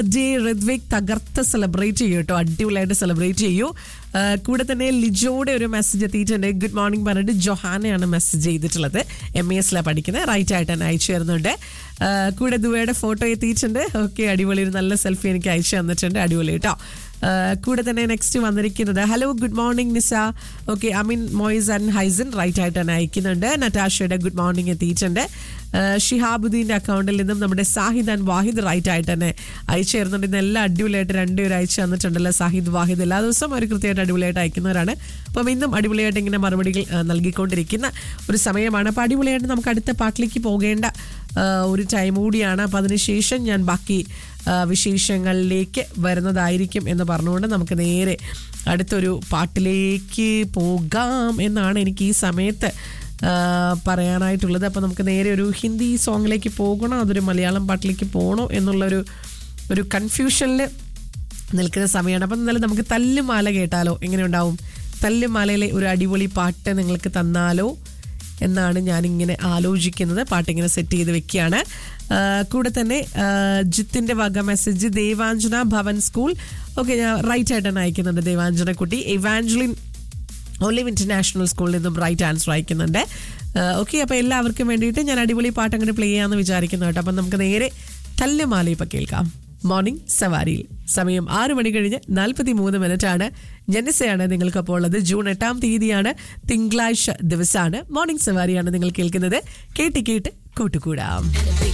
day Ritwik തകർത്ത് celebrate ചെയ്യൂ കേട്ടോ അടിപൊളിയായിട്ട് സെലിബ്രേറ്റ് ചെയ്യൂ ആ, കൂടെ തന്നെ ലിജോയുടെ ഒരു മെസ്സേജ് എത്തിയിട്ടുണ്ട് ഗുഡ് മോർണിംഗ് പറഞ്ഞിട്ട് ജൊഹാനയാണ് മെസ്സേജ് ചെയ്തിട്ടുള്ളത് എം എ എസിലാണ് പഠിക്കുന്നത് റൈറ്റ് ആയിട്ട് തന്നെ അയച്ചു തരുന്നുണ്ട് ആ, കൂടെ ദുബൈയുടെ ഫോട്ടോ എത്തിയിട്ടുണ്ട് ഓക്കെ അടിപൊളി ഒരു നല്ല സെൽഫി എനിക്ക് അയച്ചു തന്നിട്ടുണ്ട് അടിപൊളി കേട്ടോ ആ, കൂടെ തന്നെ നെക്സ്റ്റ് വന്നിരിക്കുന്നത് hello good morning Nisa okay Ameen Moiz and ഹൈസൻ റൈറ്റ് ആയിട്ട് തന്നെ അയക്കുന്നുണ്ട് നറ്റാഷയുടെ ഗുഡ് മോർണിംഗ് എത്തിയിട്ടുണ്ട് ആ, ഷിഹാബുദ്ദീൻ്റെ അക്കൗണ്ടിൽ നിന്നും നമ്മുടെ സാഹിദ് ആൻഡ് വാഹിദ് റൈറ്റ് ആയിട്ട് തന്നെ അയച്ചു തരുന്നുണ്ട് ഇന്ന് എല്ലാം അടിപൊളിയായിട്ട് രണ്ടുപേരും അയച്ചു തന്നിട്ടുണ്ടല്ലോ സാഹിദ് വാഹിദ് എല്ലാ ദിവസവും അവർ കൃത്യമായിട്ട് അടിപൊളിയായിട്ട് അയക്കുന്നവരാണ് അപ്പം ഇന്നും അടിപൊളിയായിട്ട് ഇങ്ങനെ മറുപടികൾ ആ, നൽകിക്കൊണ്ടിരിക്കുന്ന ഒരു സമയമാണ് അപ്പോൾ അടിപൊളിയായിട്ട് നമുക്ക് അടുത്ത പാട്ടിലേക്ക് പോകേണ്ട ആ, ഒരു ടൈം കൂടിയാണ് അപ്പം അതിനുശേഷം ഞാൻ ബാക്കി ആ, വിശേഷങ്ങളിലേക്ക് വരുന്നതായിരിക്കും എന്ന് പറഞ്ഞുകൊണ്ട് നമുക്ക് നേരെ അടുത്തൊരു പാട്ടിലേക്ക് പോകാം എന്നാണ് എനിക്ക് ഈ സമയത്ത് ആ, പറയാനായിട്ടുള്ളത് അപ്പോൾ നമുക്ക് നേരെ ഒരു ഹിന്ദി സോങ്ങിലേക്ക് പോകണോ അതൊരു മലയാളം പാട്ടിലേക്ക് പോകണോ എന്നുള്ളൊരു ഒരു കൺഫ്യൂഷനിൽ നിൽക്കുന്ന സമയമാണ് അപ്പം എന്നാലും നമുക്ക് തല്ലുമാല കേട്ടാലോ എങ്ങനെ ഉണ്ടാവും തല്ലുമാലയിലെ ഒരു അടിപൊളി പാട്ട് നിങ്ങൾക്ക് തന്നാലോ എന്നാണ് ഞാനിങ്ങനെ ആലോചിക്കുന്നത് പാട്ടിങ്ങനെ സെറ്റ് ചെയ്ത് വെക്കുകയാണ് ആ, കൂടെ തന്നെ ആ, ജിത്തിന്റെ വക message Devanjana Bhavan school okay ഞാൻ റൈറ്റ് ആയിട്ട് തന്നെ അയക്കുന്നുണ്ട് ദേവാഞ്ജന കുട്ടി ഇവാഞ്ചലിൻ ഒലിവ് ഇന്റർനാഷണൽ സ്കൂളിൽ നിന്നും റൈറ്റ് ആൻസർ അയക്കുന്നുണ്ട് ഓക്കെ അപ്പോൾ എല്ലാവർക്കും വേണ്ടിയിട്ട് ഞാൻ അടിപൊളി പാട്ട് അങ്ങനെ പ്ലേ ചെയ്യാമെന്ന് വിചാരിക്കുന്നു കേട്ടോ അപ്പം നമുക്ക് നേരെ തല്ലുമാല ഇപ്പം കേൾക്കാം മോർണിംഗ് സവാരിയിൽ സമയം ആറ് മണി കഴിഞ്ഞ് നാൽപ്പത്തി മൂന്ന് മിനിറ്റ് ആണ് ജനസയാണ് നിങ്ങൾക്കപ്പോൾ ഉള്ളത് ജൂൺ എട്ടാം തീയതിയാണ് തിങ്കളാഴ്ച ദിവസമാണ് മോർണിംഗ് സവാരിയാണ് നിങ്ങൾ കേൾക്കുന്നത് കേട്ട് കേട്ട് കൂട്ടുകൂടാം